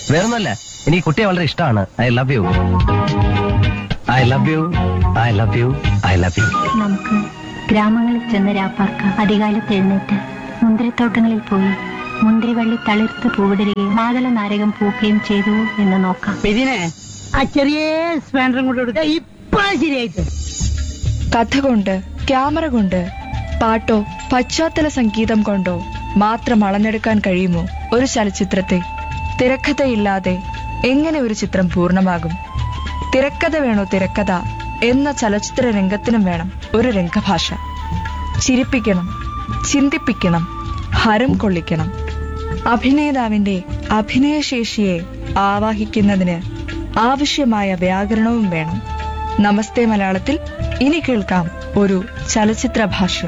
വേറൊന്നുമല്ല എനിക്ക് കുട്ടിയെ വളരെ ഇഷ്ടമാണ് I love you I love you I love you I love you നമുക്ക് ഗ്രാമങ്ങളിൽ ചെന്ന് രാപ്പാർക്കാം അധികാലത്ത് എഴുന്നേറ്റ് മുന്തിരിത്തോട്ടങ്ങളിൽ പോയി മുന്തിരിവള്ളി തളിർത്ത് പൂവിടുകയും മാതള നാരകം പൂക്കുകയും ചെയ്തു എന്ന് നോക്കാം ഇതിനെ ആ ചെറിയ സ്പാൻഡറും കൊണ്ട് കൊടുക്കുക ഇപ്പൊ ശരിയായിട്ട് കഥ കൊണ്ട് ക്യാമറ കൊണ്ട് പാട്ടോ പശ്ചാത്തല സംഗീതം കൊണ്ടോ മാത്രം അളന്നെടുക്കാൻ കഴിയുമോ ഒരു ചലച്ചിത്രത്തെ തിരക്കഥയില്ലാതെ എങ്ങനെ ഒരു ചിത്രം പൂർണ്ണമാകും തിരക്കഥ വേണോ തിരക്കഥ എന്ന ചലച്ചിത്ര രംഗത്തിനും വേണം ഒരു രംഗഭാഷ ചിരിപ്പിക്കണം ചിന്തിപ്പിക്കണം ഹരം കൊള്ളിക്കണം അഭിനേതാവിന്റെ അഭിനയശേഷിയെ ആവാഹിക്കുന്നതിന് ആവശ്യമായ വ്യാകരണവും വേണം നമസ്തേ മലയാളത്തിൽ ഇനി കേൾക്കാം ഒരു ചലച്ചിത്ര ഭാഷ്യം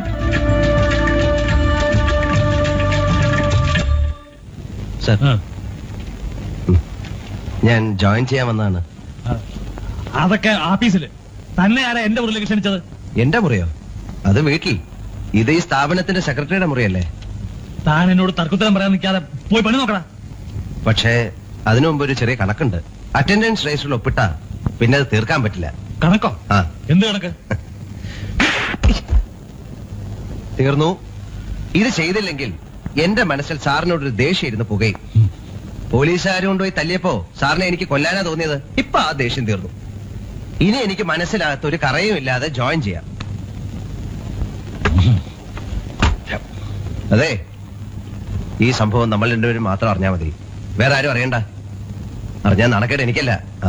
സർ ഞാൻ ജോയിൻ ചെയ്യാൻ വന്നതാണ് അതൊക്കെ ആഫീസില് തന്നെ ആരാ എന്റെ മുറിയിലേക്ക് ക്ഷണിച്ചത് എന്റെ മുറിയോ അത് വീട്ടിൽ ഇത് ഈ സ്ഥാപനത്തിന്റെ സെക്രട്ടറിയുടെ മുറിയല്ലേ താൻ എന്നോട് തർക്കുത്തരം പറയാൻ നിൽക്കാതെ പോയി പണി നോക്കടാ പക്ഷേ അതിനു മുമ്പ് ഒരു ചെറിയ കണക്കുണ്ട് അറ്റൻഡൻസ് രജിസ്റ്ററിൽ ഒപ്പിട്ട പിന്നെ അത് തീർക്കാൻ പറ്റില്ല കണക്കോ ആ എന്ത് കണക്ക് തീർന്നു ഇത് ചെയ്തില്ലെങ്കിൽ എന്റെ മനസ്സിൽ സാറിനോടൊരു ദേഷ്യം ഇരുന്ന് പുകയും പോലീസുകാരും കൊണ്ടുപോയി തല്ലിയപ്പോ സാറിനെ എനിക്ക് കൊല്ലാനാ തോന്നിയത് ഇപ്പൊ ആ ദേഷ്യം തീർന്നു ഇനി എനിക്ക് മനസ്സിനകത്ത് ഒരു കറയും ഇല്ലാതെ ജോയിൻ ചെയ്യാം അതെ ഈ സംഭവം നമ്മൾ രണ്ടുപേരും മാത്രം അറിഞ്ഞാൽ മതി വേറെ ആരും അറിയണ്ട അറിഞ്ഞാൽ നടക്കേണ്ട എനിക്കല്ല ആ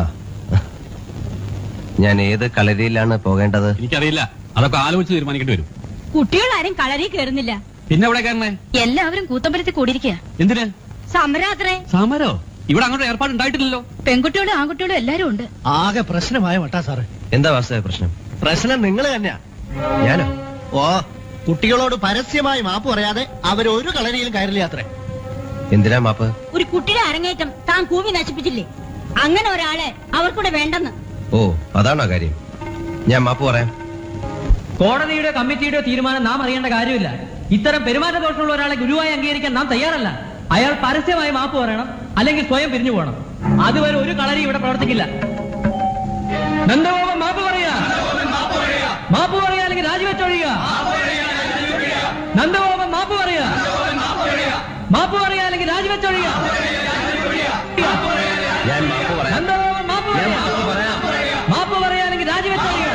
ഞാൻ ഏത് കളരിയിലാണ് പോകേണ്ടത് എനിക്കറിയില്ല അതൊക്കെ ആലോചിച്ച് തീരുമാനിക്കേണ്ടി വരും കുട്ടികളാരും കളരി കയറുന്നില്ല പിന്നെ എവിടെ കയറണേ എല്ലാവരും കൂത്തമ്പലത്തിൽ കൂടിയിരിക്കുക എന്തിന് സമരാത്രേ സമരോ ഇവിടെ അങ്ങോട്ട് ഏർപ്പാട് ഉണ്ടായിട്ടില്ലല്ലോ പെൺകുട്ടികളും ആൺകുട്ടികളും എല്ലാരും ഉണ്ട് ആകെ പ്രശ്നമായ മട്ടാ സാറേ എന്താ വാസ്തവ പ്രശ്നം പ്രശ്നം നിങ്ങൾ തന്നെയാ ഞാനോ ഓ കുട്ടികളോട് പരസ്യമായി മാപ്പ് പറയാതെ അവരൊരു കളരിയിലും കയറില്ല അത്രേ എന്തിനാ മാപ്പ് ഒരു കുട്ടിയുടെ അരങ്ങേറ്റം താൻ കൂവി നശിപ്പിച്ചില്ലേ അങ്ങനെ ഒരാളെ അവർക്കൂടെ വേണ്ടെന്ന് ഓ അതാണോ കാര്യം ഞാൻ മാപ്പ് പറയാം കോടതിയുടെ കമ്മിറ്റിയുടെ തീരുമാനം നാം അറിയേണ്ട കാര്യമില്ല ഇത്തരം പെരുമാറ്റ ദോഷമുള്ള ഒരാളെ ഗുരുവായി അംഗീകരിക്കാൻ നാം തയ്യാറല്ല അയാൾ പരസ്യമായി മാപ്പ് പറയണം അല്ലെങ്കിൽ സ്വയം പിരിഞ്ഞു പോകണം അതുവരെ ഒരു കളരി ഇവിടെ പ്രവർത്തിക്കില്ല നന്ദഗോപൻ മാപ്പ് പറയാ മാപ്പ് പറയാ അല്ലെങ്കിൽ രാജിവെച്ചൊഴിയുക നന്ദഗോപൻ മാപ്പ് പറയാ മാപ്പ് പറയാ അല്ലെങ്കിൽ രാജിവെച്ചൊഴിയുക ഞാൻ മാപ്പ് പറയാം നന്ദഗോപൻ മാപ്പ് ഞാൻ പറയാ മാപ്പ് പറയാം മാപ്പ് പറയാ അല്ലെങ്കിൽ രാജിവെച്ചൊഴിയുക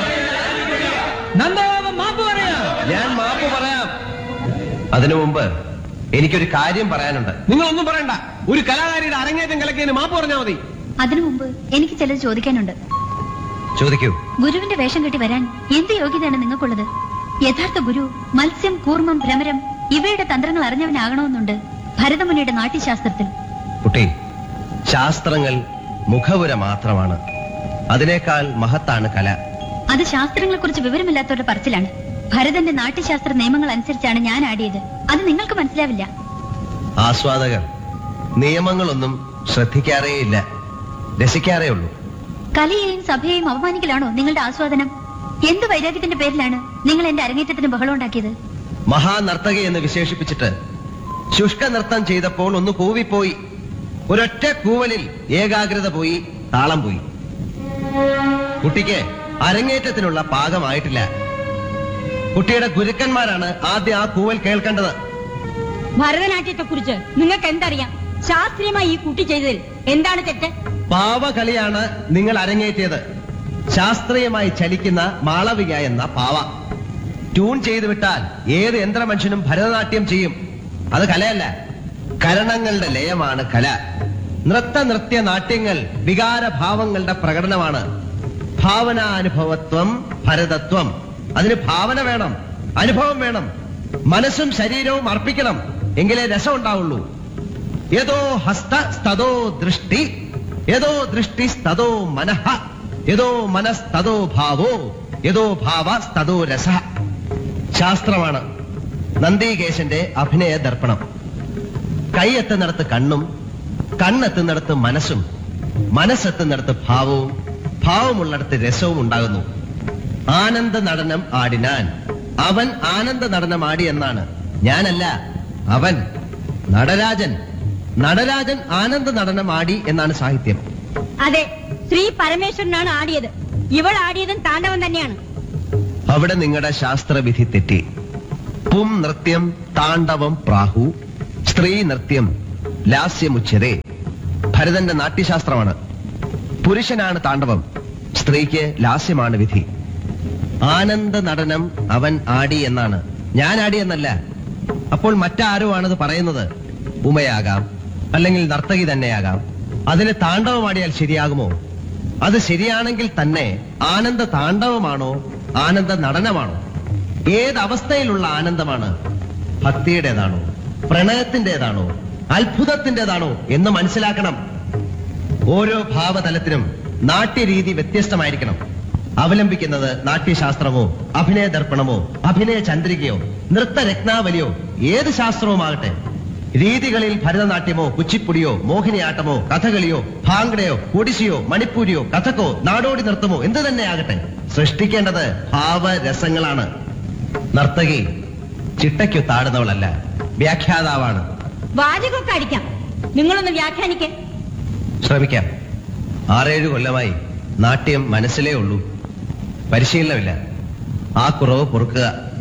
നന്ദഗോപൻ മാപ്പ് പറയാ ഞാൻ മാപ്പ് പറയാം അതിനു മുമ്പ് എനിക്കൊരു കാര്യം പറയാനുണ്ട് നിങ്ങളൊന്നും പറയണ്ട ഒരു കലാകാരിയുടെ അരങ്ങേറ്റം കലക്കിയതിന് മാപ്പ് പറഞ്ഞാൽ മതി അതിനു മുമ്പ് എനിക്ക് ചിലത് ചോദിക്കാനുണ്ട് ചോദിക്കൂ ഗുരുവിന്റെ വേഷം കെട്ടി വരാൻ എന്ത് യോഗ്യതയാണ് നിങ്ങൾക്കുള്ളത് യഥാർത്ഥ ഗുരു മത്സ്യം കൂർമ്മം ഭ്രമരം ഇവയുടെ തന്ത്രങ്ങൾ അറിഞ്ഞവനാകണമെന്നുണ്ട് ഭരതമുനിയുടെ നാട്യശാസ്ത്രത്തിൽ കുട്ടി ശാസ്ത്രങ്ങൾ മുഖവുര മാത്രമാണ് അതിനേക്കാൾ മഹത്താണ് കല അത് ശാസ്ത്രങ്ങളെ കുറിച്ച് വിവരമില്ലാത്തവരുടെ പറച്ചിലാണ് ഭരതന്റെ നാട്യശാസ്ത്ര നിയമങ്ങൾ അനുസരിച്ചാണ് ഞാൻ ആടിയത് അത് നിങ്ങൾക്ക് മനസ്സിലാവില്ല ആസ്വാദകർ നിയമങ്ങളൊന്നും ശ്രദ്ധിക്കാറേയില്ല രസിക്കാറേ ഉള്ളൂ കലയെയും സഭയെയും അപമാനിക്കലാണോ നിങ്ങളുടെ ആസ്വാദനം എന്ത് വൈരാഗ്യത്തിന്റെ പേരിലാണ് നിങ്ങൾ എന്റെ അരങ്ങേറ്റത്തിന് ബഹളം ഉണ്ടാക്കിയത് മഹാനർത്തകി എന്ന് വിശേഷിപ്പിച്ചിട്ട് ശുഷ്ക നൃത്തം ചെയ്തപ്പോൾ ഒന്ന് കൂവിപ്പോയി ഒരൊറ്റ കൂവലിൽ ഏകാഗ്രത പോയി താളം പോയി കുട്ടിക്ക് അരങ്ങേറ്റത്തിനുള്ള പാകമായിട്ടില്ല കുട്ടിയുടെ ഗുരുക്കന്മാരാണ് ആദ്യം ആ കൂവൽ കേൾക്കേണ്ടത് ഭരതനാട്യത്തെ കുറിച്ച് നിങ്ങൾക്ക് എന്തറിയാം ശാസ്ത്രീയമായി ഈ കുട്ടി ചെയ്തതിൽ എന്താണ് തെറ്റ് പാവകളിയാണ് നിങ്ങൾ അരങ്ങേറ്റിയത് ശാസ്ത്രീയമായി ചലിക്കുന്ന മാളവിക എന്ന പാവ ട്യൂൺ ചെയ്തു വിട്ടാൽ ഏത് യന്ത്രമനുഷ്യനും ഭരതനാട്യം ചെയ്യും അത് കലയല്ല കരണങ്ങളുടെ ലയമാണ് കല നൃത്ത നൃത്യ നാട്യങ്ങൾ വികാരഭാവങ്ങളുടെ പ്രകടനമാണ് ഭാവനാനുഭവത്വം ഭരതത്വം അതിന് ഭാവന വേണം അനുഭവം വേണം മനസ്സും ശരീരവും അർപ്പിക്കണം എങ്കിലേ രസം ഉണ്ടാവുള്ളൂ യഥോ ഹസ്ത സ്തതോ ദൃഷ്ടി യഥോ ദൃഷ്ടി സ്തതോ മനഃ യഥോ മനസ്തതോ ഭാവോ യഥോ ഭാവ സ്തതോ രസ ശാസ്ത്രമാണ് നന്ദികേശന്റെ അഭിനയ ദർപ്പണം കൈയെത്തുന്നിടത്ത് കണ്ണും കണ്ണെത്തുന്നിടത്ത് മനസ്സും മനസ്സെത്തുന്നിടത്ത് ഭാവവും ഭാവമുള്ളിടത്ത് രസവും ഉണ്ടാകുന്നു ആനന്ദ നടനം ആടിനാൻ അവൻ ആനന്ദ നടനം ആടി എന്നാണ് ഞാനല്ല അവൻ നടരാജൻ നടരാജൻ ആനന്ദ നടനം ആടി എന്നാണ് സാഹിത്യം അതെ ശ്രീ പരമേശ്വരനാണ് ആടിയത് ഇവൾ ആടിയതും താണ്ഡവം തന്നെയാണ് അവിടെ നിങ്ങളുടെ ശാസ്ത്രവിധി തെറ്റി പും നൃത്യം താണ്ഡവം പ്രാഹു സ്ത്രീ നൃത്യം ലാസ്യമുച്യതേ ഭരതന്റെ നാട്യശാസ്ത്രമാണ് പുരുഷനാണ് താണ്ഡവം സ്ത്രീക്ക് ലാസ്യമാണ് വിധി ആനന്ദ നടനം അവൻ ആടി എന്നാണ് ഞാൻ ആടി എന്നല്ല അപ്പോൾ മറ്റാരോ ആണത് പറയുന്നത് ഉമയാകാം അല്ലെങ്കിൽ നർത്തകി തന്നെയാകാം അതിന് താണ്ഡവമാടിയാൽ ശരിയാകുമോ അത് ശരിയാണെങ്കിൽ തന്നെ ആനന്ദ താണ്ഡവമാണോ ആനന്ദ നടനമാണോ ഏത് അവസ്ഥയിലുള്ള ആനന്ദമാണ് ഭക്തിയുടേതാണോ പ്രണയത്തിന്റേതാണോ അത്ഭുതത്തിന്റേതാണോ എന്ന് മനസ്സിലാക്കണം ഓരോ ഭാവതലത്തിനും നാട്യരീതി വ്യത്യസ്തമായിരിക്കണം അവലംബിക്കുന്നത് നാട്യശാസ്ത്രമോ അഭിനയ ദർപ്പണമോ അഭിനയ ചന്ദ്രികയോ നൃത്തരത്നാവലിയോ ഏത് ശാസ്ത്രവുമാകട്ടെ രീതികളിൽ ഭരതനാട്യമോ കുച്ചിപ്പുടിയോ മോഹിനിയാട്ടമോ കഥകളിയോ ഭാംഗടയോ ഒഡിസിയോ മണിപ്പൂരിയോ കഥക്കോ നാടോടി നൃത്തമോ എന്തു തന്നെയാകട്ടെ സൃഷ്ടിക്കേണ്ടത് ഭാവരസങ്ങളാണ് നർത്തകി ചിട്ടയ്ക്കു താടുന്നവളല്ല വ്യാഖ്യാതാവാണ് വാചകമൊക്കെ അടിക്കാം നിങ്ങളൊന്ന് വ്യാഖ്യാനിക്കേ ശ്രമിക്കാം ആറേഴ് കൊല്ലമായി നാട്യം മനസ്സിലേ ഉള്ളൂ പരിശീലനമില്ല ആ കുറവ് പൊറുക്കുക